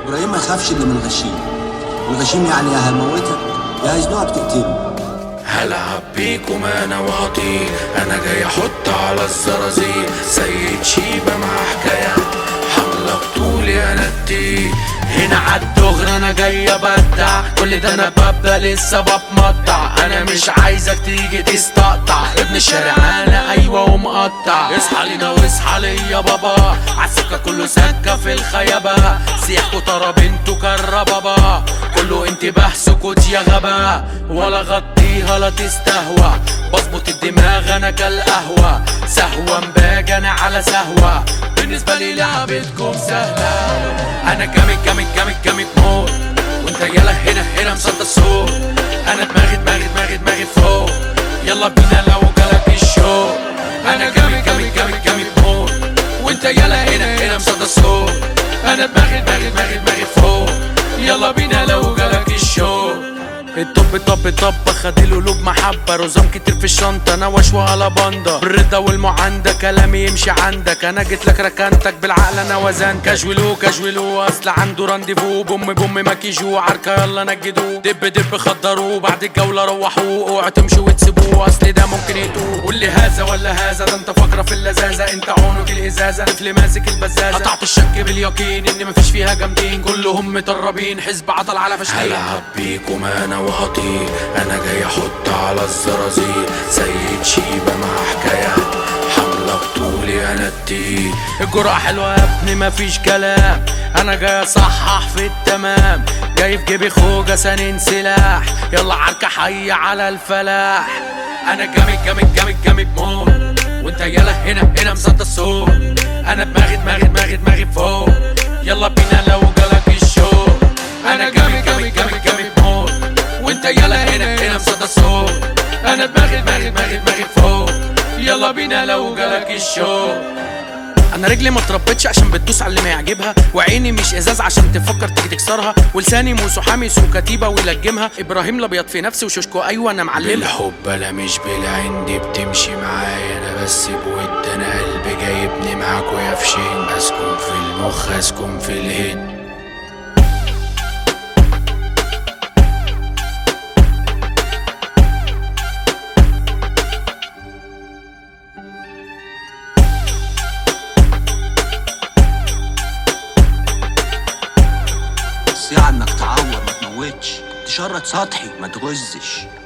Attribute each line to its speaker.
Speaker 1: ابراهيم ما يخافش اللي من الغشيم الغشيم يعني يا هيموتك يا هيزنقك تقتله
Speaker 2: هلعب بيكم انا واطي انا جاي احط على الزرازير سيد شيبة مع حكاية حملة بطولي انا التقيل هنا عالدغر انا جاي ابدع كل ده انا ببدا لسه بتمطع انا مش عايزك تيجي تستقطع ابن الشارع انا ايوه ومقطع اصحى لينا واصحى ليا بابا عالسكه كله سكه في الخيبه سيح وطرب انتو كربابا كله انتباه سكوت يا غبا ولا غطيها لا تستهوى بظبط الدماغ انا كالقهوة سهوة مباج انا على سهوة بالنسبة لي لعبتكم سهلة انا جامد جامد جامد جامد موت وانت يلا هنا هنا مصدى الصوت انا دماغي دماغي دماغي دماغي فوق يلا بينا لو جالك الشوق انا جامد جامد جامد جامد موت وانت يلا هنا هنا مصدى الصوت انا دماغي دماغي دماغي دماغي فوق يلا بينا لو جالك الشوق الطب طب طب خد القلوب محبة رزام كتير في الشنطة انا وشوى على باندا بالرضا والمعاندة كلامي يمشي عندك انا جيت لك ركنتك بالعقل انا وزن كاجولو كاجولو اصل عنده رانديفو بوم بوم ماكيجو عركة يلا نجدوه دب دب خدروه بعد الجولة روحوه اوعوا تمشوا وتسيبوه اصل ده ممكن يتوه واللي هذا ولا هذا ده انت فقرة في اللذاذة انت عنق الازازة طفل ماسك البزازة قطعت الشك باليقين ان مفيش فيها جامدين كلهم مطربين حزب عطل على فشلين هلعب بيكم انا وهطير انا جاي احط على الزرازير سيد شيبة مع حكايات حملة بطولي انا التقيل الجرأة حلوة يا ابني مفيش كلام انا جاي اصحح في التمام جاي في جيبي خوجة سنين سلاح يلا عركة حي على الفلاح انا جامد جامد جامد جامد موت وانت يلا هنا هنا مصدى الصوت انا دماغي دماغي دماغي دماغي فوق يلا بينا لو جالك الشوق انا جامد جامد جامد جامد موت وانت يلا هنا هنا مصدى الصوت انا دماغي دماغي دماغي دماغي فوق يلا بينا لو جالك الشوق انا رجلي ما اتربتش عشان بتدوس على اللي ما يعجبها وعيني مش ازاز عشان تفكر تيجي تكسرها ولساني موسو حامس وكتيبه ويلجمها ابراهيم الابيض في نفسي وشوشكو ايوه انا معلمها
Speaker 3: بالحب انا مش بالعين دي بتمشي معايا انا بس بود انا قلبي جايبني معاك ويا في شين اسكن في المخ اسكن في الهيد
Speaker 1: الصياعة انك تعور ما تموتش تشرط سطحي ما تغزش